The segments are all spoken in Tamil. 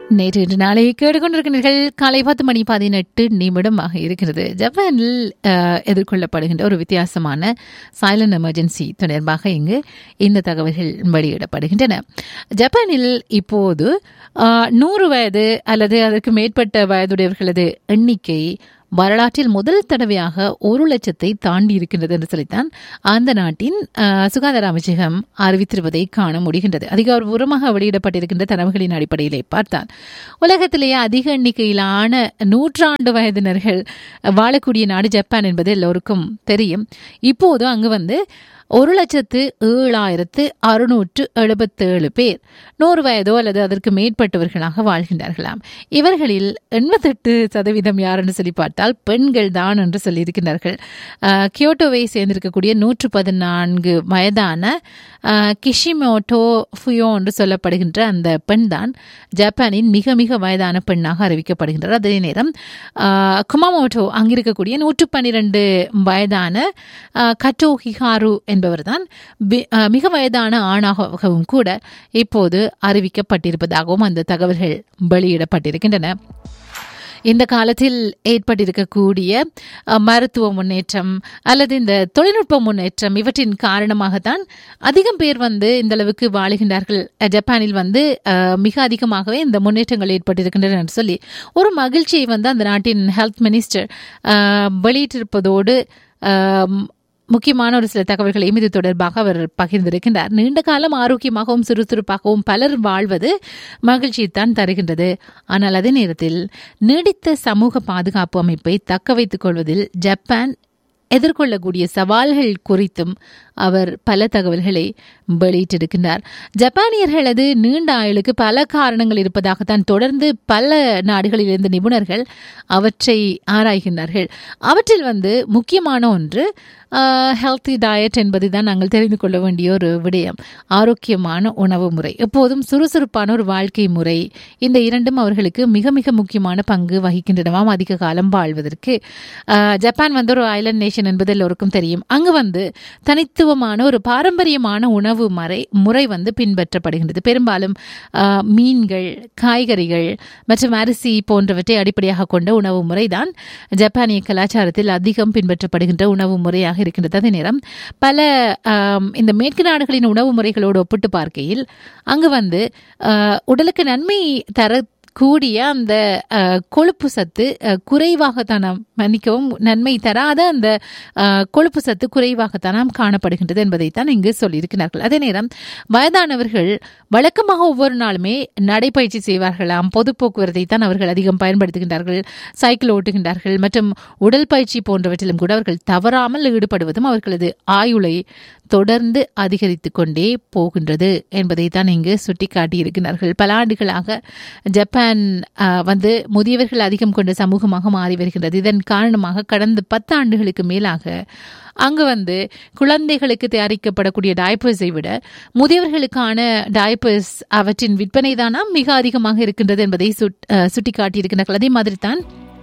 நேற்று இன்று நாளை கேட்டுக்கொண்டிருக்கிறீர்கள் காலை பத்து மணி பதினெட்டு நிமிடமாக இருக்கிறது ஜப்பானில் அஹ், எதிர்கொள்ளப்படுகின்ற ஒரு வித்தியாசமான சைலண்ட் எமர்ஜென்சி தொடர்பாக இங்கு இந்த தகவல்கள் வெளியிடப்படுகின்றன ஜப்பானில் இப்போது அஹ், நூறு வயது அல்லது அதற்கு மேற்பட்ட வயதுடையவர்களது எண்ணிக்கை வரலாற்றில் முதல் தடவையாக ஒரு லட்சத்தை தாண்டி இருக்கின்றது என்று சொல்லித்தான் அந்த நாட்டின் அஹ், சுகாதார அமைச்சகம் அறிவித்திருப்பதை காண முடிகின்றது அதிகாரபூர்வமாக வெளியிடப்பட்டிருக்கின்ற தரவுகளின் அடிப்படையிலே பார்த்தால் உலகத்திலேயே அதிக எண்ணிக்கையிலான நூற்றாண்டு வயதினர்கள் வாழக்கூடிய நாடு ஜப்பான் என்பது எல்லோருக்கும் தெரியும் இப்போது அங்கு வந்து ஒரு லட்சத்து ஏழாயிரத்து அறுநூற்று எழுபத்தேழு பேர் நூறு வயதோ அல்லது அதற்கு மேற்பட்டவர்களாக வாழ்கின்றார்களாம் இவர்களில் எண்பத்தெட்டு சதவீதம் யார் என்று சொல்லி பார்த்தால் பெண்கள் தான் என்று சொல்லியிருக்கிறார்கள் அஹ், கியோட்டோவை சேர்ந்திருக்கக்கூடிய நூற்று பதினான்கு வயதான அஹ், கிஷிமோட்டோ ஃபுயோ என்று சொல்லப்படுகின்ற அந்த பெண் தான் ஜப்பானின் மிக மிக வயதான பெண்ணாக அறிவிக்கப்படுகின்றார் அதே நேரம் அஹ், குமாமோட்டோ அங்கிருக்கக்கூடிய நூற்று பன்னிரண்டு வயதான அஹ், கட்டோ ஹிஹாரு என்பவர்தான் வி- அஹ், மிக வயதான ஆணாகவும் கூட இப்போது அறிவிக்கப்பட்டிருப்பதாகவும் அந்த தகவல்கள் வெளியிடப்பட்டிருக்கின்றன இந்த காலத்தில் ஏற்பட்டிருக்கக்கூடிய அஹ், மருத்துவ முன்னேற்றம் அல்லது இந்த தொழில்நுட்ப முன்னேற்றம் இவற்றின் காரணமாகத்தான் அதிகம் பேர் வந்து இந்த அளவுக்கு வாழுகின்றார்கள் அஹ், ஜப்பானில் வந்து அஹ், மிக அதிகமாகவே இந்த முன்னேற்றங்கள் ஏற்பட்டிருக்கின்றன என்று சொல்லி ஒரு மகிழ்ச்சியை வந்து அந்த நாட்டின் ஹெல்த் மினிஸ்டர் அஹ், வெளியிட்டிருப்பதோடு அஹ், முக்கியமான ஒரு சில தகவல்களையும் இது தொடர்பாக அவர் பகிர்ந்திருக்கின்றார் நீண்ட காலம் ஆரோக்கியமாகவும் சுறுசுறுப்பாகவும் பலர் வாழ்வது மகிழ்ச்சியைத்தான் தருகின்றது ஆனால் அதே நேரத்தில் நீடித்த சமூக பாதுகாப்பு அமைப்பை தக்க வைத்துக் கொள்வதில் ஜப்பான் எதிர்கொள்ளக்கூடிய சவால்கள் குறித்தும் அவர் பல தகவல்களை வெளியிட்டிருக்கின்றார் ஜப்பானியர்களது நீண்ட ஆயுளுக்கு பல காரணங்கள் இருப்பதாகத்தான் தொடர்ந்து பல நாடுகளிலிருந்து நிபுணர்கள் அவற்றை ஆராய்கின்றார்கள் அவற்றில் வந்து முக்கியமான ஒன்று ஹெல்த்தி டயட் என்பதை தான் நாங்கள் தெரிந்து கொள்ள வேண்டிய ஒரு விடயம் ஆரோக்கியமான உணவு முறை எப்போதும் சுறுசுறுப்பான ஒரு வாழ்க்கை முறை இந்த இரண்டும் அவர்களுக்கு மிக மிக முக்கியமான பங்கு வகிக்கின்றனவாம் அதிக காலம் வாழ்வதற்கு ஆஹ், ஜப்பான் வந்து ஒரு ஐலண்ட் நேஷன் என்பது எல்லோருக்கும் தெரியும் அங்கு வந்து தனித்துவமான ஒரு பாரம்பரியமான உணவு முறை முறை வந்து பின்பற்றப்படுகின்றது பெரும்பாலும் ஆஹ், மீன்கள் காய்கறிகள் மற்றும் அரிசி போன்றவற்றை அடிப்படையாக கொண்ட உணவு முறைதான் ஜப்பானிய கலாச்சாரத்தில் அதிகம் பின்பற்றப்படுகின்ற உணவு முறையாக இருக்கின்றது அதே நேரம் பல ஆம், இந்த மேற்கு நாடுகளின் உணவு முறைகளோடு ஒப்பிட்டு பார்க்கையில் அங்கு வந்து ஆஹ், உடலுக்கு நன்மை தர கூடிய அந்த அஹ், கொழுப்பு சத்து அஹ், குறைவாகத்தான் நாம் மன்னிக்கவும் நன்மை தராத அந்த அஹ், கொழுப்பு சத்து குறைவாகத்தான் நாம் காணப்படுகின்றது என்பதைத்தான் இங்கு சொல்லியிருக்கிறார்கள் அதே நேரம் வயதானவர்கள் வழக்கமாக ஒவ்வொரு நாளுமே நடைப்பயிற்சி செய்வார்களாம் பொது போக்குவரத்தை தான் அவர்கள் அதிகம் பயன்படுத்துகின்றார்கள் சைக்கிள் ஓட்டுகின்றார்கள் மற்றும் உடல் பயிற்சி போன்றவற்றிலும் கூட அவர்கள் தவறாமல் ஈடுபடுவதும் அவர்களது ஆயுளை தொடர்ந்து அதிகரித்து கொண்டே போகின்றது என்பதை தான் இங்கு சுட்டிக்காட்டியிருக்கிறார்கள் பல ஆண்டுகளாக ஜப்பான் ஆஹ், வந்து முதியவர்கள் அதிகம் கொண்ட சமூகமாக மாறி வருகின்றது இதன் காரணமாக கடந்த பத்து ஆண்டுகளுக்கு மேலாக அங்கு வந்து குழந்தைகளுக்கு தயாரிக்கப்படக்கூடிய டயப்பர்ஸை விட முதியவர்களுக்கான டயப்பர்ஸ் அவற்றின் விற்பனை தானா மிக அதிகமாக இருக்கின்றது என்பதை சுட்- ஆஹ், சுட்டிக்காட்டியிருக்கிறார்கள் அதே மாதிரி தான்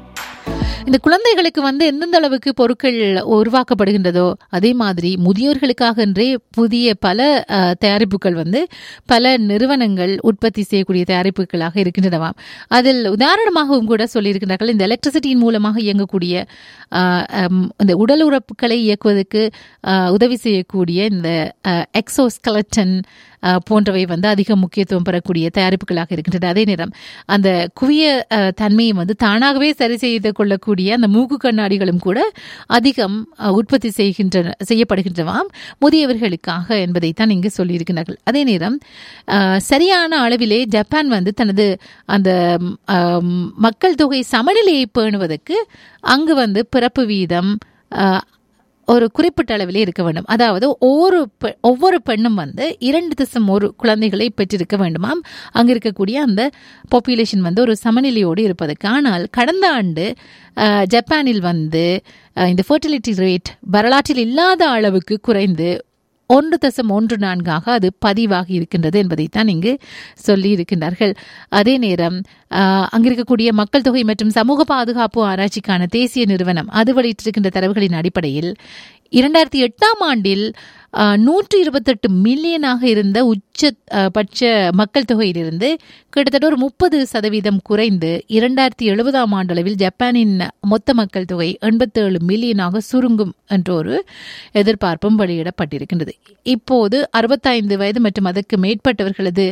இந்த குழந்தைகளுக்கு வந்து எந்தெந்த அளவுக்கு பொருட்கள் உருவாக்கப்படுகின்றதோ அதே மாதிரி முதியோர்களுக்காக என்றே புதிய பல அஹ், தயாரிப்புகள் வந்து பல நிறுவனங்கள் உற்பத்தி செய்யக்கூடிய தயாரிப்புகளாக இருக்கின்றனவாம் அதில் உதாரணமாகவும் கூட சொல்லியிருக்கிறார்கள் இந்த எலக்ட்ரிசிட்டியின் மூலமாக இயங்கக்கூடிய அஹ், ஹம், இந்த உடல் உறுப்புகளை இயக்குவதற்கு அஹ், உதவி செய்யக்கூடிய இந்த எக்ஸோஸ்கலட்டன் போன்றவை வந்து அதிக முக்கியத்துவம் பெறக்கூடிய தயாரிப்புகளாக இருக்கின்றன அதே நேரம் அந்த குவிய அஹ், தன்மையை வந்து தானாகவே சரி செய்து கொள்ளக்கூடிய அந்த மூக்கு கண்ணாடிகளும் கூட அதிகம் அஹ், உற்பத்தி செய்கின்றன செய்யப்படுகின்றவாம் முதியவர்களுக்காக என்பதைத்தான் இங்கு சொல்லியிருக்கிறார்கள் அதே நேரம் அஹ், சரியான அளவிலே ஜப்பான் வந்து தனது அந்த ம், அம், மக்கள் தொகை சமநிலையை பேணுவதற்கு அங்கு வந்து பிறப்பு வீதம் அஹ், ஒரு குறிப்பிட்ட அளவிலே இருக்க வேண்டும் அதாவது ஒவ்வொரு பெ- ஒவ்வொரு பெண்ணும் வந்து இரண்டு திசம் ஒரு குழந்தைகளை பெற்றிருக்க வேண்டுமாம் அங்கு இருக்கக்கூடிய அந்த பாப்புலேஷன் வந்து ஒரு சமநிலையோடு இருப்பதற்கு ஆனால் கடந்த ஆண்டு அஹ், ஜப்பானில் வந்து அஹ், இந்த ஃபர்டிலிட்டி ரேட் வரலாற்றில் இல்லாத அளவுக்கு குறைந்து ஒன்று தசம் ஒன்று நான்காக அது பதிவாகி இருக்கின்றது என்பதைத்தான் இங்கு சொல்லி இருக்கின்றார்கள் அதே நேரம் ஆஹ், அங்கிருக்கக்கூடிய மக்கள் தொகை மற்றும் சமூக பாதுகாப்பு ஆராய்ச்சிக்கான தேசிய நிறுவனம் அது வெளியிட்டிருக்கின்ற தரவுகளின் அடிப்படையில் இரண்டாயிரத்தி எட்டாம் ஆண்டில் நூற்றி இருபத்தெட்டு மில்லியனாக இருந்த உச்ச அஹ், பட்ச மக்கள் தொகையிலிருந்து கிட்டத்தட்ட ஒரு முப்பது சதவீதம் குறைந்து இரண்டாயிரத்தி எழுபதாம் ஆண்டளவில் ஜப்பானின் மொத்த மக்கள் தொகை எண்பத்தேழு மில்லியனாக சுருங்கும் என்ற ஒரு எதிர்பார்ப்பும் வெளியிடப்பட்டிருக்கின்றது இப்போது அறுபத்தைந்து வயது மற்றும் அதற்கு மேற்பட்டவர்களது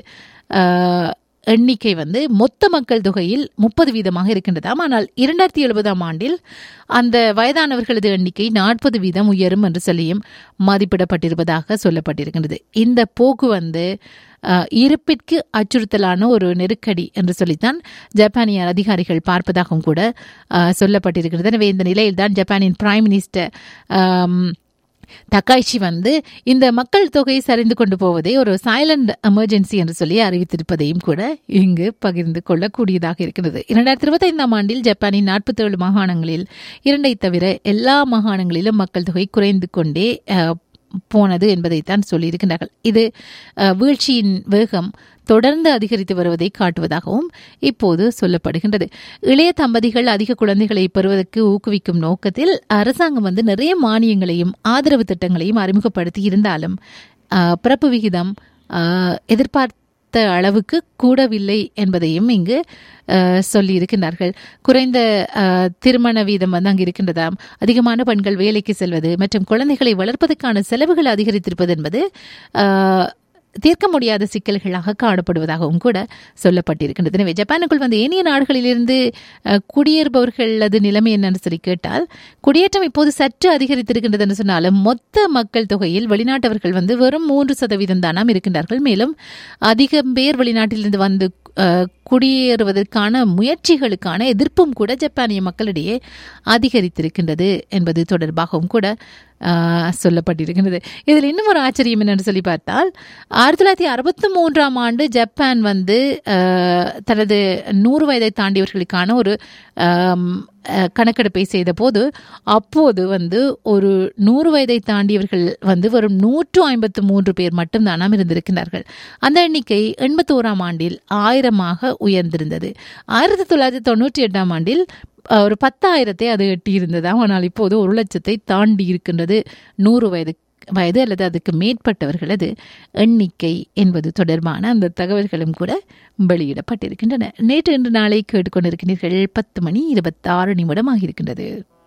அஹ், எண்ணிக்கை வந்து மொத்த மக்கள் தொகையில் முப்பது வீதமாக இருக்கின்றதாம் ஆனால் இரண்டாயிரத்தி எழுபதாம் ஆண்டில் அந்த வயதானவர்களது எண்ணிக்கை நாற்பது வீதம் உயரும் என்று சொல்லியும் மதிப்பிடப்பட்டிருப்பதாக சொல்லப்பட்டிருக்கின்றது இந்த போக்கு வந்து அஹ், இருப்பிற்கு அச்சுறுத்தலான ஒரு நெருக்கடி என்று சொல்லித்தான் ஜப்பானிய அதிகாரிகள் பார்ப்பதாகவும் கூட அஹ், சொல்லப்பட்டிருக்கிறது எனவே இந்த நிலையில்தான் ஜப்பானின் பிரைம் மினிஸ்டர் ஆம், தக்காய்ச்சி வந்து இந்த மக்கள் தொகை சரிந்து கொண்டு போவதை ஒரு சைலண்ட் எமர்ஜென்சி என்று சொல்லி அறிவித்திருப்பதையும் கூட இங்கு பகிர்ந்து கொள்ளக்கூடியதாக இருக்கிறது இரண்டாயிரத்தி இருபத்தைந்தாம் ஆண்டில் ஜப்பானின் நாற்பத்தேழு மாகாணங்களில் இரண்டை தவிர எல்லா மாகாணங்களிலும் மக்கள் தொகை குறைந்து கொண்டே அஹ், போனது என்பதைத்தான் சொல்லியிருக்கின்றார்கள் இது அஹ், வீழ்ச்சியின் வேகம் தொடர்ந்து அதிகரித்து வருவதை காட்டுவதாகவும் இப்போது சொல்லப்படுகின்றது இளைய தம்பதிகள் அதிக குழந்தைகளை பெறுவதற்கு ஊக்குவிக்கும் நோக்கத்தில் அரசாங்கம் வந்து நிறைய மானியங்களையும் ஆதரவு திட்டங்களையும் அறிமுகப்படுத்தி இருந்தாலும் அஹ், பிறப்பு விகிதம் அஹ், எதிர்பார்த்த அளவுக்கு கூடவில்லை என்பதையும் இங்கு அஹ், சொல்லியிருக்கின்றார்கள் குறைந்த அஹ், திருமண வீதம் வந்து அங்கு இருக்கின்றதாம் அதிகமான பெண்கள் வேலைக்கு செல்வது மற்றும் குழந்தைகளை வளர்ப்பதற்கான செலவுகள் அதிகரித்திருப்பது என்பது அஹ், தீர்க்க முடியாத சிக்கல்களாக காணப்படுவதாகவும் கூட சொல்லப்பட்டிருக்கின்றது எனவே ஜப்பானுக்குள் வந்து ஏனைய நாடுகளிலிருந்து அஹ், குடியேறுபவர்களது நிலைமை என்னன்னு சொல்லி கேட்டால் குடியேற்றம் இப்போது சற்று அதிகரித்திருக்கின்றது என்று சொன்னாலும் மொத்த மக்கள் தொகையில் வெளிநாட்டவர்கள் வந்து வெறும் மூன்று சதவீதம் தானாம் இருக்கின்றார்கள் மேலும் அதிகம் பேர் வெளிநாட்டிலிருந்து வந்து அஹ், குடியேறுவதற்கான முயற்சிகளுக்கான எதிர்ப்பும் கூட ஜப்பானிய மக்களிடையே அதிகரித்திருக்கின்றது என்பது தொடர்பாகவும் கூட ஆஹ், சொல்லப்பட்டிருக்கின்றது இதில் இன்னும் ஒரு ஆச்சரியம் என்னன்னு சொல்லி பார்த்தால் ஆயிரத்தி தொள்ளாயிரத்தி அறுபத்தி மூன்றாம் ஆண்டு ஜப்பான் வந்து ஆஹ், தனது நூறு வயதை தாண்டியவர்களுக்கான ஒரு ஆம், அஹ், கணக்கெடுப்பை செய்த போது அப்போது வந்து ஒரு நூறு வயதை தாண்டியவர்கள் வந்து வெறும் நூற்று ஐம்பத்து மூன்று பேர் மட்டும்தானாம் இருந்திருக்கிறார்கள் அந்த எண்ணிக்கை எண்பத்தோராம் ஆண்டில் ஆயிரமாக உயர்ந்திருந்தது ஆயிரத்தி தொள்ளாயிரத்தி தொண்ணூற்றி எட்டாம் ஆண்டில் அஹ், ஒரு பத்தாயிரத்தை அது எட்டியிருந்ததாம் ஆனால் இப்போது ஒரு லட்சத்தை தாண்டி இருக்கின்றது நூறு வயது வயது அல்லது அதுக்கு மேற்பட்டவர்களது எண்ணிக்கை என்பது தொடர்பான அந்த தகவல்களும் கூட வெளியிடப்பட்டிருக்கின்றன நேற்று இன்று நாளை கேட்டுக்கொண்டிருக்கிறீர்கள் பத்து மணி இருபத்தாறு நிமிடம் ஆகியிருக்கின்றது